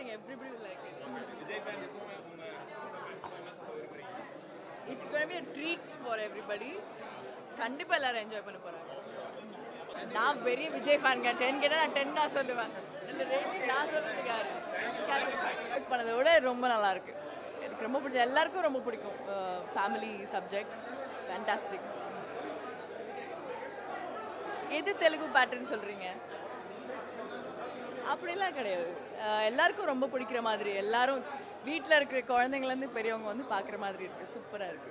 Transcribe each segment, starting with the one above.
think everybody will like it. It's going to be a treat for everybody. கண்டிப்பா எல்லாரும் enjoy பண்ண போறாங்க நான் பெரிய விஜய் ஃபேன்ங்க டென் கேட்டால் நான் டென் தான் சொல்லுவேன் இந்த ரேட்டிங் நான் சொல்றதுக்கு யாரு எக்ஸ்பெக்ட் பண்ணதை விட ரொம்ப நல்லா இருக்கு எனக்கு ரொம்ப பிடிச்ச எல்லாருக்கும் ரொம்ப பிடிக்கும் ஃபேமிலி சப்ஜெக்ட் ஃபேண்டாஸ்டிக் எது தெலுங்கு பேட்டர்ன் சொல்றீங்க அப்படிலாம் கிடையாது அஹ் எல்லாருக்கும் ரொம்ப பிடிக்கிற மாதிரி எல்லாரும் வீட்டில் இருக்கிற குழந்தைங்கலேருந்து பெரியவங்க வந்து பார்க்குற மாதிரி இருக்கு சூப்பராக இருக்கு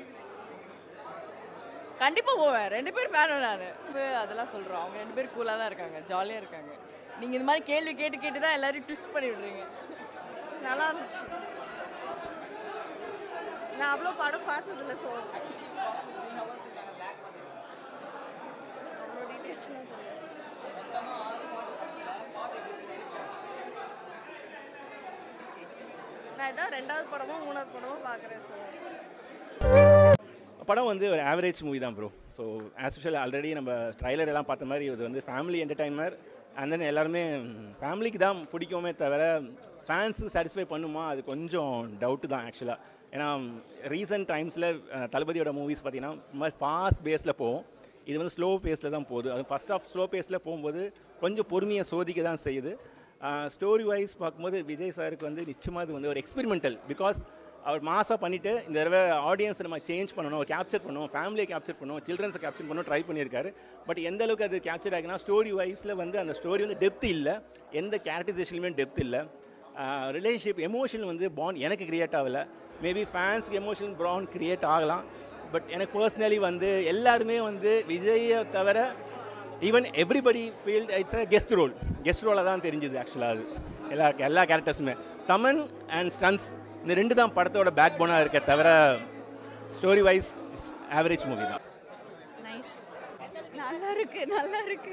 கண்டிப்பாக போவேன் ரெண்டு பேர் ஃபேன் நான் அதெல்லாம் சொல்கிறோம் அவங்க ரெண்டு பேரும் கூலாக தான் இருக்காங்க ஜாலியாக இருக்காங்க நீங்கள் இந்த மாதிரி கேள்வி கேட்டு கேட்டு தான் எல்லாரையும் ட்விஸ்ட் பண்ணி விடுறீங்க நல்லா இருந்துச்சு நான் அவ்வளோ படம் பார்த்ததில்ல ஸோ அவ்வளோ டீட்டெயில்ஸ்லாம் தெரியாது நான் இதான் ரெண்டாவது படமோ மூணாவது படமோ பார்க்குறேன் ஸோ படம் வந்து ஒரு ஆவரேஜ் மூவி தான் bro so as usual already நம்ம ட்ரைலர் எல்லாம் பார்த்த மாதிரி இது வந்து ஃபேமிலி என்டர்டைனர் அண்ட் தென் எல்லாருமே ஃபேமிலிக்கு தான் பிடிக்குமே தவிர ஃபேன்ஸு சாட்டிஸ்ஃபை பண்ணுமா அது கொஞ்சம் டவுட்டு தான் ஆக்சுவலாக ஏன்னா ரீசன்ட் டைம்ஸில் தளபதியோட மூவிஸ் பார்த்தீங்கன்னா இந்த மாதிரி ஃபாஸ்ட் பேஸில் போகும் இது வந்து ஸ்லோ பேஸில் தான் போகுது அது ஃபஸ்ட் ஆஃப் ஸ்லோ பேஸில் போகும்போது கொஞ்சம் பொறுமையை சோதிக்க தான் செய்யுது ஸ்டோரி வைஸ் பார்க்கும்போது விஜய் சாருக்கு வந்து நிச்சயமாக இது வந்து ஒரு எக்ஸ்பெரிமெண்டல் பிகாஸ் அவர் மாசாக பண்ணிவிட்டு இந்த தடவை ஆடியன்ஸை நம்ம சேஞ்ச் பண்ணணும் கேப்சர் பண்ணணும் ஃபேமிலியை கேப்சர் பண்ணணும் சில்ட்ரன்ஸை கேப்சர் பண்ணணும் ட்ரை பண்ணியிருக்காரு பட் எந்த அளவுக்கு அது கேப்சர் ஆகுனா ஸ்டோரி வைஸில் வந்து அந்த ஸ்டோரி வந்து டெப்த் இல்லை எந்த கேரக்டரைசேஷன்லையுமே டெப்த் இல்லை ரிலேஷன்ஷிப் எமோஷன் வந்து பாண்ட் எனக்கு கிரியேட் ஆகலை மேபி ஃபேன்ஸ்க்கு எமோஷனல் பாண்ட் கிரியேட் ஆகலாம் பட் எனக்கு பர்சனலி வந்து எல்லாருமே வந்து விஜயை தவிர even everybody felt it's a guest role guest ரோலாக தான் தெரிஞ்சுது ஆக்சுவலாக அது எல்லா எல்லா கேரக்டர்ஸுமே தமன் அண்ட் ஸ்டன்ஸ் இந்த ரெண்டு தான் படத்தோட பேக் போனாக இருக்க தவிர ஸ்டோரி வைஸ் ஆவரேஜ் மூவி தான் நைஸ் நல்லா இருக்கு நல்லா இருக்கு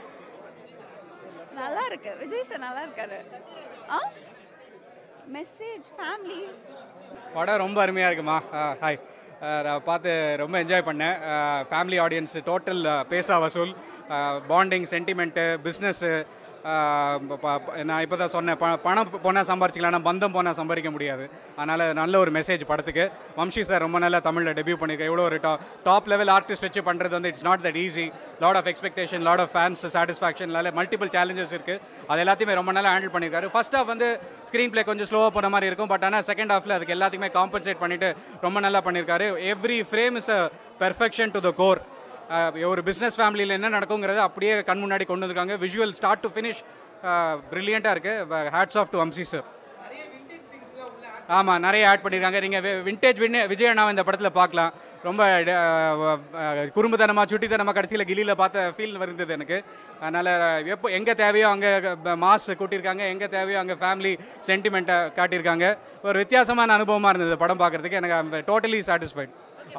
நல்லா இருக்கு விஜய் சார் நல்லா இருக்காரு ஆ மெசேஜ் ஃபேமிலி படம் ரொம்ப அருமையாக இருக்குமா ஹாய் நான் பார்த்து ரொம்ப என்ஜாய் பண்ணேன் ஃபேமிலி ஆடியன்ஸ் டோட்டல் பேசா வசூல் பாண்டிங் சென்டிமெண்ட்டு பிஸ்னஸ்ஸு நான் இப்போ தான் சொன்னேன் ப பணம் போனால் சம்பாரிச்சிக்கலாம் ஆனால் பந்தம் போனால் சம்பாதிக்க முடியாது அதனால் நல்ல ஒரு மெசேஜ் படத்துக்கு வம்ஷி சார் ரொம்ப நல்லா தமிழில் டெபியூ பண்ணியிருக்கேன் இவ்வளோ ஒரு டா டாப் லெவல் ஆர்டிஸ்ட் வச்சு பண்ணுறது வந்து it's not that easy lot of expectation lot of fans satisfaction நல்ல மல்டிபிள் சேலஞ்சஸ் இருக்குது அது எல்லாத்தையுமே ரொம்ப நல்லா ஹேண்டில் பண்ணியிருக்காரு ஃபர்ஸ்ட் ஹாஃப் வந்து ஸ்க்ரீன் ப்ளே கொஞ்சம் ஸ்லோவாக போன மாதிரி இருக்கும் பட் ஆனால் செகண்ட் ஹாஃபில் அதுக்கு எல்லாத்துக்குமே காம்பன்சேட் பண்ணிட்டு ரொம்ப நல்லா பண்ணியிருக்காரு every frame is a perfection to the core ஒரு பிஸ்னஸ் ஃபேமிலியில் என்ன நடக்குங்கிறத அப்படியே கண் முன்னாடி கொண்டு வந்திருக்காங்க விஷுவல் ஸ்டார்ட் டு ஃபினிஷ் ப்ரில்லியண்ட்டாக இருக்குது hats off to Vamshi sir ஆமாம் நிறைய ஆட் பண்ணியிருக்காங்க நீங்கள் விண்டேஜ் வின் விஜய் அண்ணாவை இந்த படத்தில் பார்க்கலாம் ரொம்ப குறும்புத்தனமாக சுட்டித்தனமாக கடைசியில் கிலியில் பார்த்த ஃபீல் இருந்தது எனக்கு அதனால் எப்போ எங்கே தேவையோ அங்கே மாஸ் கூட்டியிருக்காங்க எங்கே தேவையோ அங்கே ஃபேமிலி சென்டிமெண்ட்டை காட்டியிருக்காங்க ஒரு வித்தியாசமான அனுபவமாக இருந்தது படம் பார்க்குறதுக்கு எனக்கு டோட்டலி சாட்டிஸ்ஃபைட்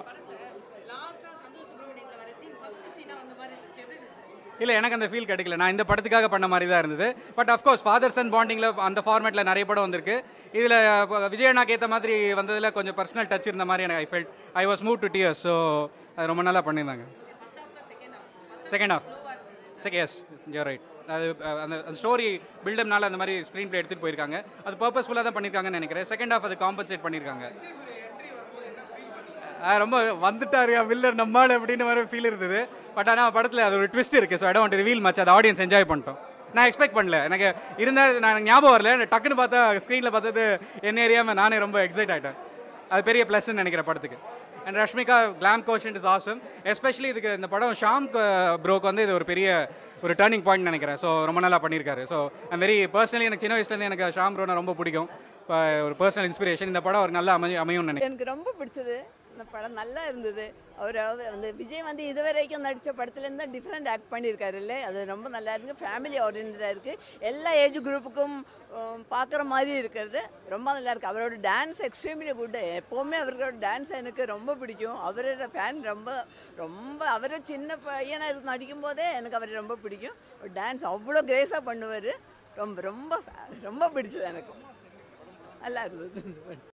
இல்லை எனக்கு அந்த ஃபீல் கிடைக்கல நான் இந்த படத்துக்காக பண்ண மாதிரி தான் இருந்தது பட் அஃப்கோர்ஸ் ஃபாதர் சன் பாண்டிங்கில் அந்த ஃபார்மேட்டில் நிறைய படம் வந்திருக்கு இதில் விஜயண்ணாக்கு ஏற்ற மாதிரி வந்ததில் கொஞ்சம் பர்சனல் டச் இருந்த மாதிரி எனக்கு I felt I was move to tears so அது ரொம்ப நல்லா பண்ணியிருந்தாங்க second half second yes you right அது அந்த அந்த ஸ்டோரி பில்டப்னால அந்த மாதிரி ஸ்க்ரீன் ப்ளே எடுத்துகிட்டு போயிருக்காங்க அது பர்பஸ்ஃபுல்லாக தான் பண்ணியிருக்காங்கன்னு நினைக்கிறேன் செகண்ட் ஹாஃப் அது காம்பன்சேட் பண்ணியிருக்காங்க ரொம்ப வந்துட்டாரு வில்லர் நம்மால் அப்படின்னு வர ஃபீல் இருந்தது பட் ஆனால் படத்தில் அது ஒரு ட்விஸ்ட் இருக்குது so I don't reveal much அது ஆடியன்ஸ் என்ஜாய் பண்ணிட்டோம் நான் எக்ஸ்பெக்ட் பண்ணல எனக்கு இருந்தால் நான் ஞாபகம் வரல டக்குன்னு பார்த்தா ஸ்க்ரீனில் பார்த்தது என்ன ஏரியாமல் நானே ரொம்ப எக்ஸைட் ஆகிட்டேன் அது பெரிய ப்ளஸ்ன்னு நினைக்கிறேன் படத்துக்கு and Rashmika glam quotient is awesome especially இதுக்கு இந்த படம் ஷாம் ப்ரோக்கு வந்து இது ஒரு பெரிய ஒரு டேர்னிங் பாயிண்ட் நினைக்கிறேன் ஸோ ரொம்ப நல்லா பண்ணியிருக்காரு ஸோ ஐம் வெரி பர்சனலி எனக்கு சின்ன வயசுலேருந்து எனக்கு ஷாம் ப்ரோனா ரொம்ப பிடிக்கும் ஒரு பர்சனல் இன்ஸ்பிரேஷன் இந்த படம் ஒரு நல்லா அமையும் அமையும்னு நினைக்கிறேன் எனக்கு ரொம்ப பிடிச்சது இந்த படம் நல்லா இருந்தது அவர் அவர் வந்து விஜய் வந்து இதுவரைக்கும் நடித்த படத்துலேருந்து தான் டிஃப்ரெண்ட் ஆக்ட் பண்ணியிருக்காரு இல்லை அது ரொம்ப நல்லா இருக்குது ஃபேமிலி ஓரியன்டாக இருக்குது எல்லா ஏஜ் குரூப்புக்கும் பார்க்குற மாதிரி இருக்கிறது ரொம்ப நல்லா இருக்குது அவரோட டான்ஸ் எக்ஸ்ட்ரீம்லி குட் எப்போவுமே அவரோட டான்ஸ் எனக்கு ரொம்ப பிடிக்கும் அவரோட ஃபேன் ரொம்ப ரொம்ப அவர் சின்ன பையனாக இருந்து நடிக்கும் போதே எனக்கு அவர் ரொம்ப பிடிக்கும் டான்ஸ் அவ்வளோ கிரேஸாக பண்ணுவார் ரொம்ப ரொம்ப ரொம்ப பிடிச்சது எனக்கு நல்லா இருந்தது இந்த படம்